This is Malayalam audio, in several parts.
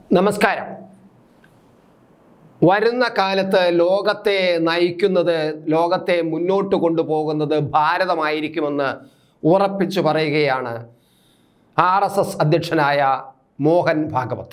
നമസ്കാരം വരുന്ന കാലത്ത് ലോകത്തെ നയിക്കുന്നത് ലോകത്തെ മുന്നോട്ട് കൊണ്ടുപോകുന്നത് ഭാരതമായിരിക്കുമെന്ന് ഉറപ്പിച്ചു പറയുകയാണ് ആർ എസ് എസ് അധ്യക്ഷനായ മോഹൻ ഭാഗവത്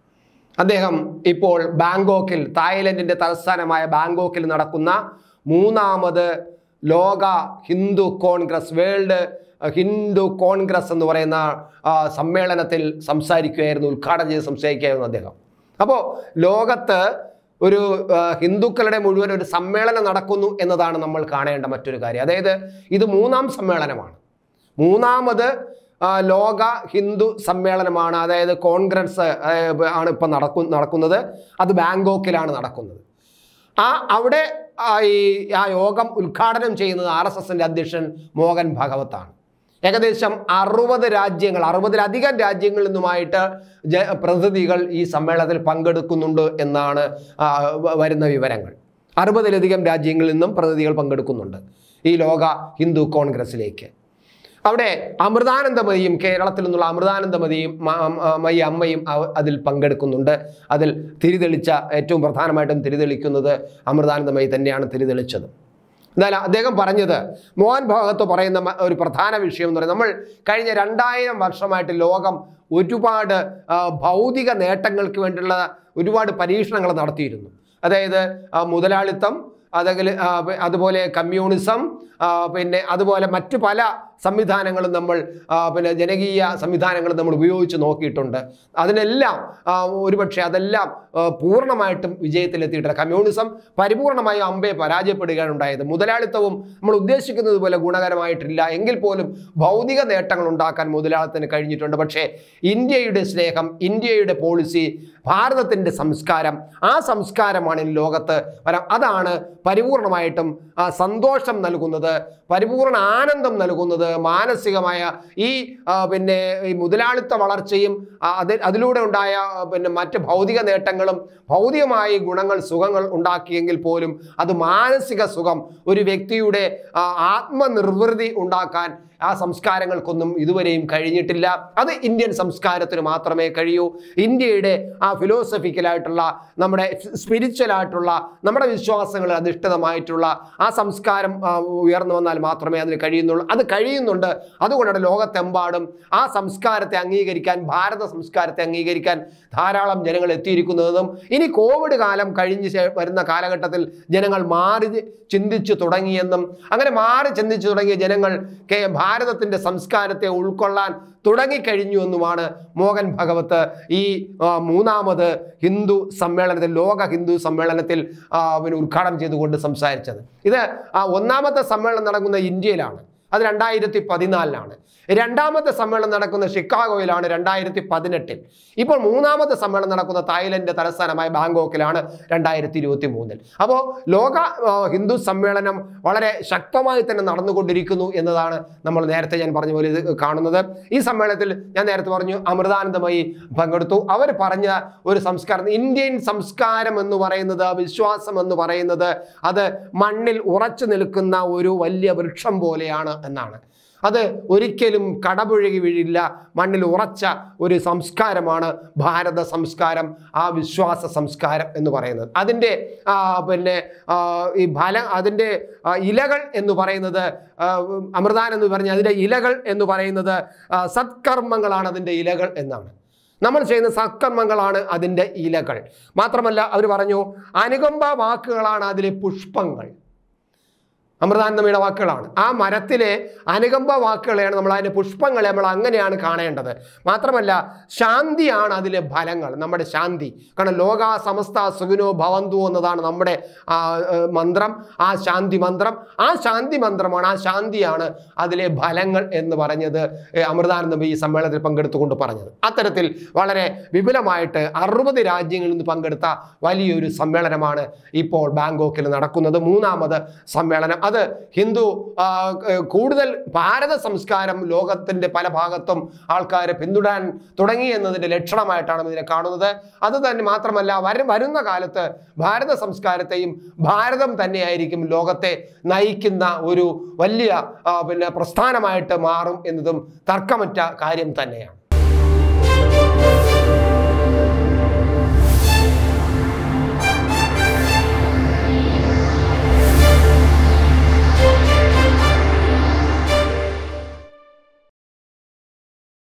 അദ്ദേഹം ഇപ്പോൾ ബാങ്കോക്കിൽ തായ്ലൻഡിൻ്റെ തലസ്ഥാനമായ ബാങ്കോക്കിൽ നടക്കുന്ന മൂന്നാമത് ലോക Hindu Congress World Hindu Congress എന്ന് പറയുന്ന ആ, സമ്മേളനത്തിൽ സംസാരിക്കുകയായിരുന്നു ഉദ്ഘാടനം ചെയ്ത് സംസാരിക്കുകയായിരുന്നു അദ്ദേഹം അപ്പോൾ ലോകത്ത് ഒരു ആ, ഹിന്ദുക്കളുടെ മുഴുവൻ ഒരു സമ്മേളനം നടക്കുന്നു എന്നതാണ് നമ്മൾ കാണേണ്ട മറ്റൊരു കാര്യം അതായത് ഇത് മൂന്നാം സമ്മേളനമാണ് മൂന്നാമത് ആ, ലോക ഹിന്ദു സമ്മേളനമാണ് അതായത് കോൺഗ്രസ് ആ, ആണ് ഇപ്പം നടക്കു നടക്കുന്നത് അത് ബാങ്കോക്കിലാണ് നടക്കുന്നത് ആ അവിടെ ആ, ഈ ആ യോഗം ഉദ്ഘാടനം ചെയ്യുന്നത് ആർ എസ് എസിൻ്റെ അധ്യക്ഷൻ മോഹൻ ഭഗവത്താണ് ഏകദേശം അറുപത് രാജ്യങ്ങൾ അറുപതിലധികം രാജ്യങ്ങളിൽ നിന്നുമായിട്ട് ജ പ്രതിനിധികൾ ഈ സമ്മേളനത്തിൽ പങ്കെടുക്കുന്നുണ്ട് എന്നാണ് ആ, വ- വരുന്ന വിവരങ്ങൾ അറുപതിലധികം രാജ്യങ്ങളിൽ നിന്നും പ്രതിനിധികൾ പങ്കെടുക്കുന്നുണ്ട് ഈ ലോക ഹിന്ദു കോൺഗ്രസിലേക്ക് അവിടെ അമൃതാനന്ദമതിയും കേരളത്തിൽ നിന്നുള്ള അമൃതാനന്ദമതിയും മ- മ- മയി അമ്മയും അവ- അതിൽ പങ്കെടുക്കുന്നുണ്ട് അതിൽ തിരിതെളിച്ച ഏറ്റവും പ്രധാനമായിട്ടും തിരിതെളിക്കുന്നത് അമൃതാനന്ദമയി തന്നെയാണ് തിരിതെളിച്ചത് എന്നാൽ അദ്ദേഹം പറഞ്ഞത് മോഹൻ ഭാഗത്ത് പറയുന്ന മ- ഒരു പ്രധാന വിഷയം എന്ന് പറയുന്നത് നമ്മൾ കഴിഞ്ഞ രണ്ടായിരം വർഷമായിട്ട് ലോകം ഒരുപാട് ആ, ഭൗതിക നേട്ടങ്ങൾക്ക് വേണ്ടിയുള്ള ഒരുപാട് പരീക്ഷണങ്ങൾ നടത്തിയിരുന്നു അതായത് ആ, മുതലാളിത്തം അതെങ്കിൽ ആ, പി- അതുപോലെ കമ്മ്യൂണിസം ആ, പിന്നെ അതുപോലെ മറ്റു പല സംവിധാനങ്ങളും നമ്മൾ ആ, പിന്നെ ജനകീയ സംവിധാനങ്ങളും നമ്മൾ ഉപയോഗിച്ച് നോക്കിയിട്ടുണ്ട് അതിനെല്ലാം ആ, ഒരുപക്ഷെ അതെല്ലാം ആ, പൂർണ്ണമായിട്ടും വിജയത്തിലെത്തിയിട്ടില്ല കമ്മ്യൂണിസം പരിപൂർണമായും അമ്പയെ പരാജയപ്പെടുകയാണ് ഉണ്ടായത് മുതലാളിത്തവും നമ്മൾ ഉദ്ദേശിക്കുന്നത് പോലെ ഗുണകരമായിട്ടില്ല എങ്കിൽ പോലും ഭൗതിക നേട്ടങ്ങൾ ഉണ്ടാക്കാൻ മുതലാളിത്തത്തിന് കഴിഞ്ഞിട്ടുണ്ട് പക്ഷേ ഇന്ത്യയുടെ സ്നേഹം ഇന്ത്യയുടെ പോളിസി ഭാരതത്തിൻ്റെ സംസ്കാരം ആ സംസ്കാരമാണ് ഇന്ന് ലോകത്ത് വരാം അതാണ് പരിപൂർണമായിട്ടും ആ, സന്തോഷം നൽകുന്നത് പരിപൂർണ ആനന്ദം നൽകുന്നത് മാനസികമായ ഈ ആ, പിന്നെ ഈ മുതലാളിത്ത വളർച്ചയും ആ, അത് അതിലൂടെ ഉണ്ടായ ആ, പിന്നെ മറ്റ് ഭൗതിക നേട്ടങ്ങളും ഭൗതികമായ ഗുണങ്ങൾ സുഖങ്ങൾ ഉണ്ടാക്കിയെങ്കിൽ പോലും അത് മാനസിക സുഖം ഒരു വ്യക്തിയുടെ ആ, ആത്മനിർവൃതി ഉണ്ടാക്കാൻ ആ സംസ്കാരങ്ങൾക്കൊന്നും ഇതുവരെയും കഴിഞ്ഞിട്ടില്ല അത് ഇന്ത്യൻ സംസ്കാരത്തിന് മാത്രമേ കഴിയൂ ഇന്ത്യയുടെ ആ ഫിലോസഫിക്കലായിട്ടുള്ള നമ്മുടെ സ്പിരിച്വൽ ആയിട്ടുള്ള നമ്മുടെ വിശ്വാസങ്ങളിൽ അധിഷ്ഠിതമായിട്ടുള്ള ആ സംസ്കാരം ആ, ഉയർന്നു വന്നാൽ മാത്രമേ അതിന് കഴിയുന്നുള്ളൂ അത് കഴിയുന്നുണ്ട് അതുകൊണ്ടാണ് ലോകത്തെമ്പാടും ആ സംസ്കാരത്തെ അംഗീകരിക്കാൻ ഭാരത സംസ്കാരത്തെ അംഗീകരിക്കാൻ ധാരാളം ജനങ്ങൾ എത്തിയിരിക്കുന്നതും ഇനി കോവിഡ് കാലം കഴിഞ്ഞ് ശേ- വരുന്ന കാലഘട്ടത്തിൽ ജനങ്ങൾ മാറി ചിന്തിച്ചു തുടങ്ങിയെന്നും അങ്ങനെ മാറി ചിന്തിച്ചു തുടങ്ങിയ ജനങ്ങൾ കെ ഭാരതത്തിൻ്റെ സംസ്കാരത്തെ ഉൾക്കൊള്ളാൻ തുടങ്ങിക്കഴിഞ്ഞു എന്നുമാണ് മോഹൻ ഭഗവത്ത് ഈ ആ, മൂന്നാമത് ഹിന്ദു സമ്മേളനത്തിൽ ലോക ഹിന്ദു സമ്മേളനത്തിൽ ആ, പിന്നെ ഉദ്ഘാടനം ചെയ്തുകൊണ്ട് സംസാരിച്ചത് ഇത് ആ, ഒന്നാമത്തെ സമ്മേളനം നടക്കുന്ന ഇന്ത്യയിലാണ് അത് രണ്ടായിരത്തി പതിനാലിലാണ് രണ്ടാമത്തെ സമ്മേളനം നടക്കുന്ന ഷിക്കാഗോയിലാണ് രണ്ടായിരത്തി പതിനെട്ടിൽ ഇപ്പോൾ മൂന്നാമത്തെ സമ്മേളനം നടക്കുന്ന തായ്ലൻഡ് തലസ്ഥാനമായ ബാങ്കോക്കിലാണ് രണ്ടായിരത്തി ഇരുപത്തി മൂന്നിൽ അപ്പോൾ ലോക ആ, ഹിന്ദു സമ്മേളനം വളരെ ശക്തമായി തന്നെ നടന്നുകൊണ്ടിരിക്കുന്നു എന്നതാണ് നമ്മൾ നേരത്തെ ഞാൻ പറഞ്ഞ പോലെ ഇത് കാണുന്നത് ഈ സമ്മേളനത്തിൽ ഞാൻ നേരത്തെ പറഞ്ഞു അമൃതാനന്ദമയി പങ്കെടുത്തു അവർ പറഞ്ഞ ഒരു സംസ്കാരം ഇന്ത്യൻ സംസ്കാരം എന്ന് പറയുന്നത് വിശ്വാസം എന്ന് പറയുന്നത് അത് മണ്ണിൽ ഉറച്ചു നിൽക്കുന്ന ഒരു വലിയ വൃക്ഷം പോലെയാണ് എന്നാണ് അത് ഒരിക്കലും കടപുഴകി വീഴില്ല മണ്ണിൽ ഉറച്ച ഒരു സംസ്കാരമാണ് ഭാരത സംസ്കാരം ആ വിശ്വാസ സംസ്കാരം എന്ന് പറയുന്നത് അതിൻ്റെ ആ, പിന്നെ ആ, ഈ ഫല അതിൻ്റെ ആ, ഇലകൾ എന്ന് പറയുന്നത് ആ, അമൃതാൻ എന്ന് പറഞ്ഞ അതിൻ്റെ ഇലകൾ എന്ന് പറയുന്നത് ആ, സത്കർമ്മങ്ങളാണ് അതിൻ്റെ ഇലകൾ എന്നാണ് നമ്മൾ ചെയ്യുന്ന സത്കർമ്മങ്ങളാണ് അതിൻ്റെ ഇലകൾ മാത്രമല്ല അവർ പറഞ്ഞു അനുകമ്പ വാക്കുകളാണ് അതിലെ പുഷ്പങ്ങൾ അമൃതാനന്ദമയുടെ വാക്കുകളാണ് ആ മരത്തിലെ അനുകമ്പ വാക്കുകളെയാണ് നമ്മൾ അതിൻ്റെ പുഷ്പങ്ങളെ നമ്മൾ അങ്ങനെയാണ് കാണേണ്ടത് മാത്രമല്ല ശാന്തിയാണ് അതിലെ ഫലങ്ങൾ നമ്മുടെ ശാന്തി കാരണം ലോക സമസ്ത സുഖിനോ ഭവന്തു എന്നതാണ് നമ്മുടെ ആ, ഏ, മന്ത്രം ആ ശാന്തി മന്ത്രം ആ ശാന്തി മന്ത്രമാണ് ആ ശാന്തിയാണ് അതിലെ ഫലങ്ങൾ എന്ന് പറഞ്ഞത് ഏ, അമൃതാനന്ദം ഈ സമ്മേളനത്തിൽ പങ്കെടുത്തുകൊണ്ട് പറഞ്ഞത് അത്തരത്തിൽ വളരെ വിപുലമായിട്ട് അറുപത് രാജ്യങ്ങളിൽ നിന്ന് പങ്കെടുത്ത വലിയൊരു സമ്മേളനമാണ് ഇപ്പോൾ ബാങ്കോക്കിൽ നടക്കുന്നത് മൂന്നാമത് സമ്മേളനം അത് ഹിന്ദു ആ, ഏർ, കൂടുതൽ ഭാരത സംസ്കാരം ലോകത്തിൻ്റെ പല ഭാഗത്തും ആൾക്കാർ പിന്തുടരാൻ തുടങ്ങി എന്നതിൻ്റെ ലക്ഷണമായിട്ടാണ് ഇതിനെ കാണുന്നത് അത് തന്നെ മാത്രമല്ല വരും വരുന്ന കാലത്ത് ഭാരത സംസ്കാരത്തെയും ഭാരതം തന്നെയായിരിക്കും ലോകത്തെ നയിക്കുന്ന ഒരു വലിയ ആ, പിന്നെ പ്രസ്ഥാനമായിട്ട് മാറും എന്നതും തർക്കമറ്റ കാര്യം തന്നെയാണ്